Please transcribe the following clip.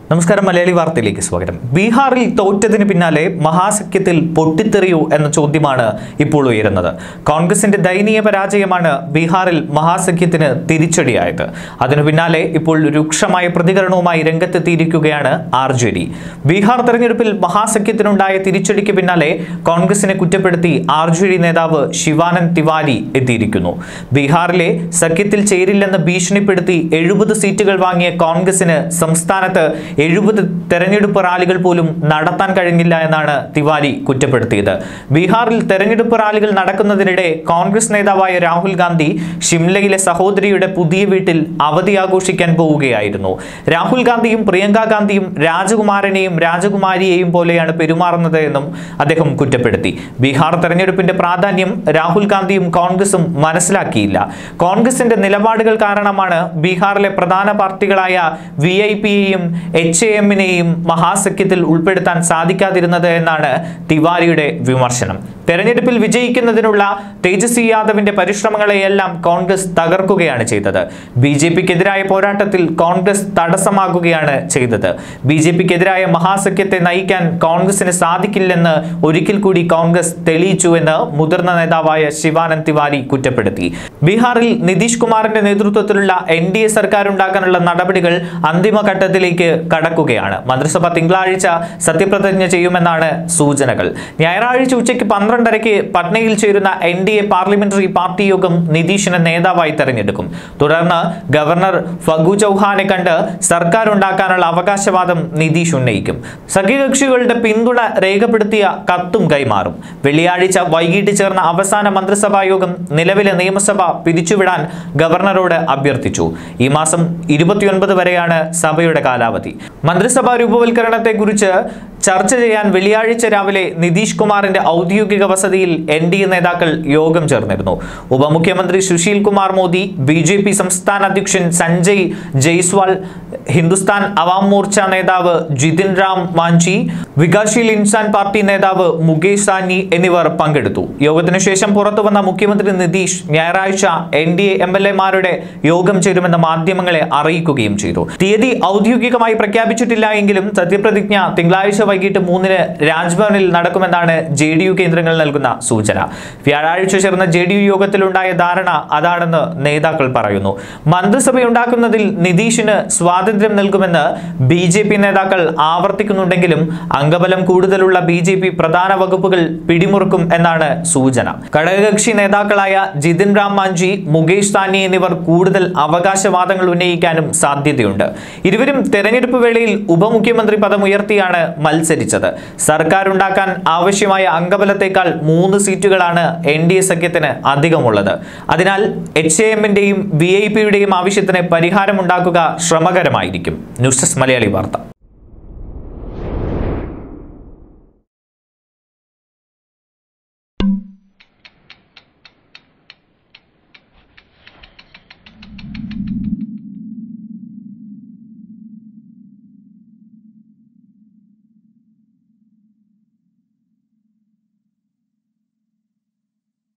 നമസ്കാരം മലയാളി വാർത്തയിലേക്ക് സ്വാഗതം ബീഹാറിൽ തോറ്റതിന് പിന്നാലെ മഹാസഖ്യത്തിൽ പൊട്ടിത്തെറിയൂ എന്ന ചോദ്യമാണ് ഇപ്പോൾ ഉയരുന്നത് കോൺഗ്രസിന്റെ ദയനീയ പരാജയമാണ് ബീഹാറിൽ മഹാസഖ്യത്തിന് തിരിച്ചടിയായത് അതിനു പിന്നാലെ ഇപ്പോൾ രൂക്ഷമായ പ്രതികരണവുമായി രംഗത്തെത്തിയിരിക്കുകയാണ് ആർ ജെ ഡി ബീഹാർ തെരഞ്ഞെടുപ്പിൽ മഹാസഖ്യത്തിനുണ്ടായ തിരിച്ചടിക്ക് പിന്നാലെ കോൺഗ്രസിനെ കുറ്റപ്പെടുത്തി ആർ ജെ ഡി നേതാവ് ശിവാനന്ദ് തിവാരി എത്തിയിരിക്കുന്നു ബീഹാറിലെ സഖ്യത്തിൽ ചേരില്ലെന്ന് ഭീഷണിപ്പെടുത്തി എഴുപത് സീറ്റുകൾ വാങ്ങിയ കോൺഗ്രസിന് സംസ്ഥാനത്ത് എഴുപത് തെരഞ്ഞെടുപ്പ് റാലികൾ പോലും നടത്താൻ കഴിഞ്ഞില്ല എന്നാണ് തിവാരി കുറ്റപ്പെടുത്തിയത് ബീഹാറിൽ തെരഞ്ഞെടുപ്പ് റാലികൾ നടക്കുന്നതിനിടെ കോൺഗ്രസ് നേതാവായ രാഹുൽ ഗാന്ധി ഷിംലയിലെ സഹോദരിയുടെ പുതിയ വീട്ടിൽ അവധി ആഘോഷിക്കാൻ പോവുകയായിരുന്നു രാഹുൽ ഗാന്ധിയും പ്രിയങ്ക ഗാന്ധിയും രാജകുമാരനെയും രാജകുമാരിയെയും പോലെയാണ് പെരുമാറുന്നത് എന്നും അദ്ദേഹം കുറ്റപ്പെടുത്തി ബീഹാർ തെരഞ്ഞെടുപ്പിന്റെ പ്രാധാന്യം രാഹുൽ ഗാന്ധിയും കോൺഗ്രസും മനസ്സിലാക്കിയില്ല കോൺഗ്രസിന്റെ നിലപാടുകൾ കാരണമാണ് ബീഹാറിലെ പ്രധാന പാർട്ടികളായ വി ഐ പിയെയും എച്ച് എ എമ്മിനെയും മഹാസഖ്യത്തിൽ ഉൾപ്പെടുത്താൻ സാധിക്കാതിരുന്നത് എന്നാണ് തിവാരിയുടെ വിമർശനം തെരഞ്ഞെടുപ്പിൽ വിജയിക്കുന്നതിനുള്ള തേജസ്വി യാദവിന്റെ പരിശ്രമങ്ങളെയെല്ലാം കോൺഗ്രസ് തകർക്കുകയാണ് ചെയ്തത് ബി ജെ പിക്കെതിരായ പോരാട്ടത്തിൽ കോൺഗ്രസ് തടസ്സമാകുകയാണ് ചെയ്തത് ബി ജെ പിക്കെതിരായ മഹാസഖ്യത്തെ നയിക്കാൻ കോൺഗ്രസിന് സാധിക്കില്ലെന്ന് ഒരിക്കൽ കൂടി കോൺഗ്രസ് തെളിയിച്ചുവെന്ന് മുതിർന്ന നേതാവായ ശിവാനന്ദ് തിവാരി കുറ്റപ്പെടുത്തി ബീഹാറിൽ നിതീഷ് കുമാറിന്റെ നേതൃത്വത്തിലുള്ള എൻ ഡി എ സർക്കാർ ഉണ്ടാക്കാനുള്ള നടപടികൾ അന്തിമഘട്ടത്തിലേക്ക് കടക്കുകയാണ് മന്ത്രിസഭ തിങ്കളാഴ്ച സത്യപ്രതിജ്ഞ ചെയ്യുമെന്നാണ് സൂചനകൾ ഞായറാഴ്ച ഉച്ചയ്ക്ക് പന്ത്രണ്ടരയ്ക്ക് പട്നയിൽ ചേരുന്ന N D A parliamentary party യോഗം നിതീഷിനെ നേതാവായി തെരഞ്ഞെടുക്കും തുടർന്ന് ഗവർണർ ഫഗു ചൗഹാനെ കണ്ട് സർക്കാർ ഉണ്ടാക്കാനുള്ള അവകാശവാദം നിതീഷ് ഉന്നയിക്കും സഖ്യകക്ഷികളുടെ പിന്തുണ രേഖപ്പെടുത്തിയ കത്തും കൈമാറും വെള്ളിയാഴ്ച വൈകിട്ട് ചേർന്ന അവസാന മന്ത്രിസഭാ യോഗം നിലവിലെ നിയമസഭ പിരിച്ചുവിടാൻ ഗവർണറോട് അഭ്യർത്ഥിച്ചു ഈ മാസം ഇരുപത്തിയൊൻപത് വരെയാണ് സഭയുടെ കാലാവധി മന്ത്രിസഭാ രൂപവൽക്കരണത്തെക്കുറിച്ച് ചർച്ച ചെയ്യാൻ വെള്ളിയാഴ്ച രാവിലെ നിതീഷ് കുമാറിന്റെ ഔദ്യോഗിക വസതിയിൽ എൻ ഡി എ നേതാക്കൾ യോഗം ചേർന്നിരുന്നു ഉപമുഖ്യമന്ത്രി Sushil Kumar Modi B J P സംസ്ഥാന അധ്യക്ഷൻ സഞ്ജയ് ജയ്സ്വാൾ ഹിന്ദുസ്ഥാൻ അവാം മോർച്ച നേതാവ് ജിതിൻ റാം മാഞ്ചി വികാസ്ശീൽ ഇൻസാൻ പാർട്ടി നേതാവ് മുകേഷ് സാനി എന്നിവർ പങ്കെടുത്തു യോഗത്തിനു ശേഷം പുറത്തുവന്ന മുഖ്യമന്ത്രി നിതീഷ് ഞായറാഴ്ച N D A M L എമാരുടെ യോഗം ചേരുമെന്ന് മാധ്യമങ്ങളെ അറിയിക്കുകയും ചെയ്തു തീയതി ഔദ്യോഗികമായി പ്രഖ്യാപിച്ചിട്ടില്ല എങ്കിലും സത്യപ്രതിജ്ഞ തിങ്കളാഴ്ച വൈകിട്ട് മൂന്നിന് രാജ്ഭവനിൽ നടക്കുമെന്നാണ് ജെ ഡി യു കേന്ദ്രങ്ങൾ നൽകുന്ന സൂചന വ്യാഴാഴ്ച ചേർന്ന ജെ ഡി യു യോഗത്തിലുണ്ടായ ധാരണ അതാണെന്ന് നേതാക്കൾ പറയുന്നു മന്ത്രിസഭയുണ്ടാക്കുന്നതിൽ നിതീഷിന് സ്വാതന്ത്ര്യം നൽകുമെന്ന് ബി ജെ പി നേതാക്കൾ ആവർത്തിക്കുന്നുണ്ടെങ്കിലും അംഗബലം കൂടുതലുള്ള ബി ജെ പി പ്രധാന വകുപ്പുകൾ പിടിമുറുക്കും എന്നാണ് സൂചന ഘടകകക്ഷി നേതാക്കളായ ജിതിൻ റാം മാഞ്ചി മുകേഷ് സാനി എന്നിവർ കൂടുതൽ അവകാശവാദങ്ങൾ ഉന്നയിക്കാനും സാധ്യതയുണ്ട് ഇരുവരും തെരഞ്ഞെടുപ്പ് വേളയിൽ ഉപമുഖ്യമന്ത്രി പദം ഉയർത്തിയാണ് മത്സരിച്ചത് സർക്കാർ ഉണ്ടാക്കാൻ ആവശ്യമായ അംഗബലത്തേക്കാൾ മൂന്ന് സീറ്റുകളാണ് എൻ ഡി എ സഖ്യത്തിന് അധികമുള്ളത് അതിനാൽ എച്ച് എ എമ്മിന്റെയും വി ഐ പിയുടെയും ആവശ്യത്തിന് പരിഹാരമുണ്ടാക്കുക ശ്രമകരമായിരിക്കും ന്യൂസ് ഡെസ്ക് മലയാളി വാർത്ത